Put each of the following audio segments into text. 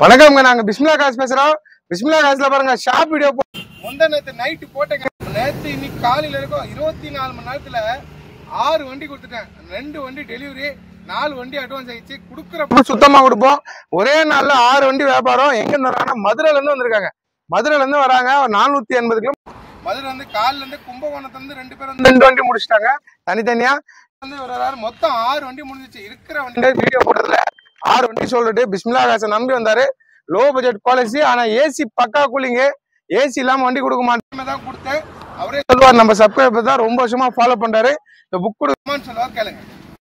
வணக்கம்ங்க நாங்க பிஸ்மிலா காசு பேசுறோம் பிஸ்மிலா காசுல பாருங்க ஷாப் வீடியோ முந்தா நேத்து நைட்டு போட்டேங்க நேத்து இன்னைக்கு காலையில இருக்கும் இருபத்தி நாலு மணி நேரத்துல ஆறு வண்டி கொடுத்துட்டேன் ரெண்டு வண்டி டெலிவரி நாலு வண்டி அட்வான்ஸ் ஆயிடுச்சு குடுக்குறப்ப சுத்தமா கொடுப்போம் ஒரே நாள்ல ஆறு வண்டி வியாபாரம் எங்க இருந்து வராங்க மதுரையில இருந்து வந்திருக்காங்க மதுரையில இருந்து வராங்க ஒரு நானூத்தி எண்பது கிலோ மதுரை வந்து காலில இருந்து கும்பகோணத்துல இருந்து ரெண்டு பேரும் வந்து ரெண்டு வண்டி முடிச்சிட்டாங்க தனித்தனியா வந்து ஒரு ஆறு மொத்தம் ஆறு வண்டி முடிஞ்சிச்சு இருக்கிற வண்டி வீடியோ போட்டதுல ஆறு வண்டி சொல்லிட்டு பிஸ்மிலா காசை நம்பி வந்தாரு லோ பட்ஜெட் பாலிசி ஆனா ஏசி பக்கா கூலிங்கு ஏசி இல்லாம வண்டி கொடுக்க மாட்டேன் தான் கொடுத்தேன் அவரே சொல்லுவார் நம்ம சப்ஸ்கிரைபர் தான் ரொம்ப வருஷமா ஃபாலோ பண்றாரு இந்த புக் கொடுக்குமான்னு சொல்லுவார் கேளுங்க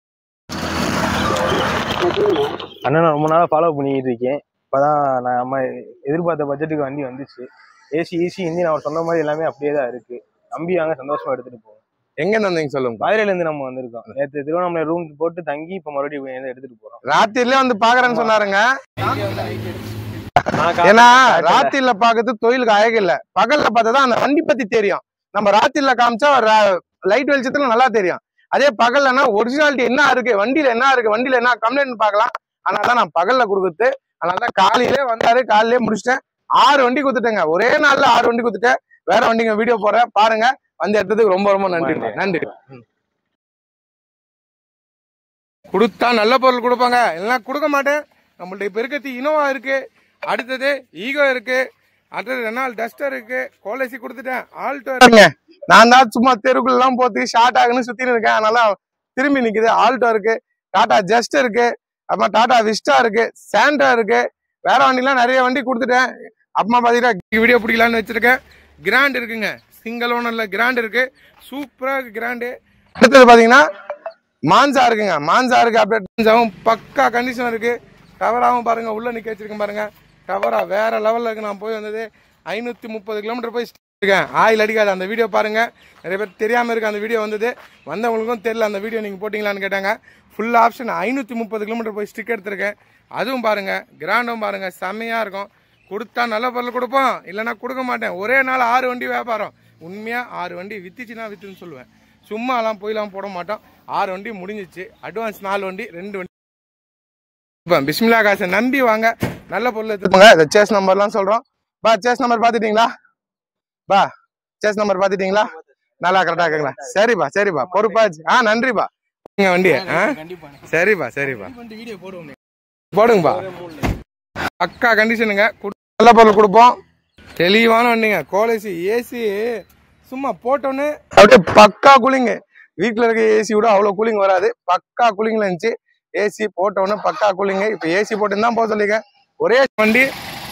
அண்ணன் நான் ரொம்ப நாளாக ஃபாலோ பண்ணிக்கிட்டு இருக்கேன் இப்போதான் நான் நம்ம எதிர்பார்த்த பட்ஜெட்டுக்கு வண்டி வந்துச்சு ஏசி ஈசி இன்ஜின் அவர் சொன்ன மாதிரி எல்லாமே அப்படியே தான் இருக்கு நம்பி வாங்க சந்தோஷமா எடுத்துட்டு போவோம் எங்க இருந்து வந்தீங்க சொல்லுங்க மதுரையிலேருந்து நம்ம வந்திருக்கோம் நேற்று திருவண்ணாமலை ரூம் போட்டு தங்கி இப்போ மறுபடியும் இங்க இருந்து எடுத்துட்டு போறோம் ராத்திரிலே வந்து பாக்குறேன்னு சொன்னாருங்க நான் காசு ஏன்னா காட்டல. ராத்திரில பாக்குறது தொழிலுக்கு அழகு இல்ல பகல்ல பார்த்தா அந்த வண்டி பத்தி தெரியும் நம்ம ராத்திரில காமிச்சா லைட் வெளிச்சத்துல நல்லா தெரியும் அதே பகல்லனா ஒரிஜினாலிட்டி என்ன இருக்கு வண்டியில என்ன இருக்கு வண்டியில என்ன கம்ப்ளைண்ட் பார்க்கலாம் அதனால தான் நான் பகல்ல கொடுக்குறது அதனால தான் காலையிலே வந்தாரு காலையிலே முடிச்சிட்டேன் ஆறு வண்டி கொடுத்துட்டேங்க ஒரே நாள்ல ஆறு வண்டி கொடுத்துட்டேன் வேற வண்டிங்க வீடியோ போடுறேன் பாருங்க வந்து எடுத்ததுக்கு ரொம்ப ரொம்ப நன்றி நன்றி கொடுத்தா நல்ல பொருள் கொடுப்பாங்க இல்லைன்னா கொடுக்க மாட்டேன் நம்மள்ட்ட இப்ப இருக்கிறது இனோவா இருக்கு அடுத்தது ஈகோ இருக்கு அடுத்தது ரெனால் டஸ்டர் இருக்கு கோலசி கொடுத்துட்டேன் ஆல்டோ இருக்குங்க நான் தான் சும்மா தெருக்குள்ள எல்லாம் போட்டு ஷார்ட் ஆகுன்னு சுத்தின்னு இருக்கேன் அதனால திரும்பி நிக்குது ஆல்டோ இருக்கு டாடா ஜஸ்ட் இருக்கு அப்புறமா டாடா விஸ்டா இருக்கு சாண்டா இருக்கு வேற வண்டிலாம் நிறைய வண்டி கொடுத்துட்டேன் அப்புறமா பாத்தீங்கன்னா வீடியோ பிடிக்கலான்னு வச்சிருக்கேன் கிராண்ட் இருக்குங்க சிங்கிள் ஓனர்ல கிராண்ட் இருக்கு சூப்பரா இருக்கு கிராண்டு அடுத்தது பாத்தீங்கன்னா மான்சா இருக்குங்க மான்சா இருக்கு அப்டேட் மான்சாவும் பக்கா கண்டிஷன் இருக்கு டவராகவும் பாருங்க உள்ள நிக்க வச்சிருக்கேன் பாருங்க டவரா வேற லெவல்ல இருக்கு நான் போய் வந்தது ஐநூத்தி முப்பது கிலோமீட்டர் போய் இருக்கேன் ஆயில் அடிக்காது அந்த வீடியோ பாருங்க நிறைய பேர் தெரியாம இருக்கு அந்த வீடியோ வந்தது வந்தவங்களுக்கும் தெரியல அந்த வீடியோ நீங்க போட்டீங்களான்னு கேட்டாங்க ஃபுல் ஆப்ஷன் ஐநூத்தி முப்பது கிலோமீட்டர் போய் ஸ்டிக் எடுத்திருக்கேன் அதுவும் பாருங்க கிராண்டும் பாருங்க செம்மையா இருக்கும் கொடுத்தா நல்ல பொருள் கொடுப்போம் இல்லைன்னா கொடுக்க மாட்டேன் ஒரே நாள் ஆறு வண்டி வியாபாரம் உண்மையா ஆறு வண்டி வித்துச்சுன்னா வித்துன்னு சொல்லுவேன் சும்மாலாம் போயெல்லாம் போட மாட்டோம் ஆறு வண்டி முடிஞ்சிச்சு அட்வான்ஸ் நாலு வண்டி ரெண்டு வண்டி இப்போ பிஸ்மிலா காசை நம்பி வாங்க நல்ல பொருள் எடுத்துப்பாங்க இந்த சேஸ் நம்பர்லாம் சொல்றோம் பா சேஸ் நம்பர் பாத்துட்டீங்களா பா சேஸ் நம்பர் பாத்துட்டீங்களா நல்லா கரெக்டா இருக்குங்களா சரிப்பா சரிப்பா பொறுப்பாச்சு ஆ நன்றிப்பா நீங்க வண்டி ஆ சரிப்பா சரிப்பா போடுங்கப்பா பக்கா கண்டிஷனுங்க குடு- நல்ல பொருள் கொடுப்போம் தெளிவான வண்டிங்க கோலேசி ஏசி சும்மா போட்டோன்னே அப்படியே பக்கா கூலிங் வீட்ல இருக்க ஏசி விட அவ்வளவு கூலிங் வராது பக்கா கூலிங்ல இருந்துச்சு ஏசி போட்டோன்னே பக்கா கூலிங் இப்ப ஏசி போட்டு தான் போக சொல்லிருக்கேன் ஒரே வண்டி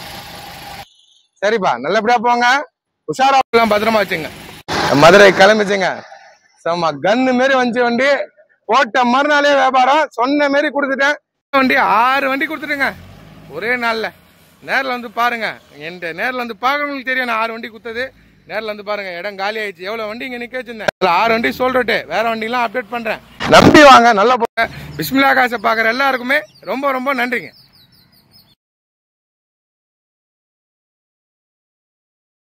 சரிப்பா நல்லபடியா போங்க உஷாரா எல்லாம் பத்திரமா வச்சுங்க மதுரை கிளம்பிச்சுங்க செம்ம கன்னு மாரி வந்துச்சு வண்டி போட்ட மறுநாளே வியாபாரம் சொன்ன மாரி கொடுத்துட்டேன் வண்டி ஆறு வண்டி கொடுத்துட்டேங்க ஒரே நாள்ல நேர்ல வந்து பாருங்க என் நேர்ல வந்து பாக்குறவங்களுக்கு தெரியும் நான் ஆறு வண்டி குத்தது நேர்ல வந்து பாருங்க இடம் காலி ஆயிடுச்சு எவ்வளவு வண்டி இங்க நிக்க வச்சிருந்தேன் அதுல ஆறு வண்டி சொல்றட்டு வேற வண்டி எல்லாம் அப்டேட் பண்றேன் நம்பி வாங்க நல்லா போங்க பிஸ்மிலா காசை பாக்குற எல்லாருக்குமே ரொம்ப ரொம்ப நன்றிங்க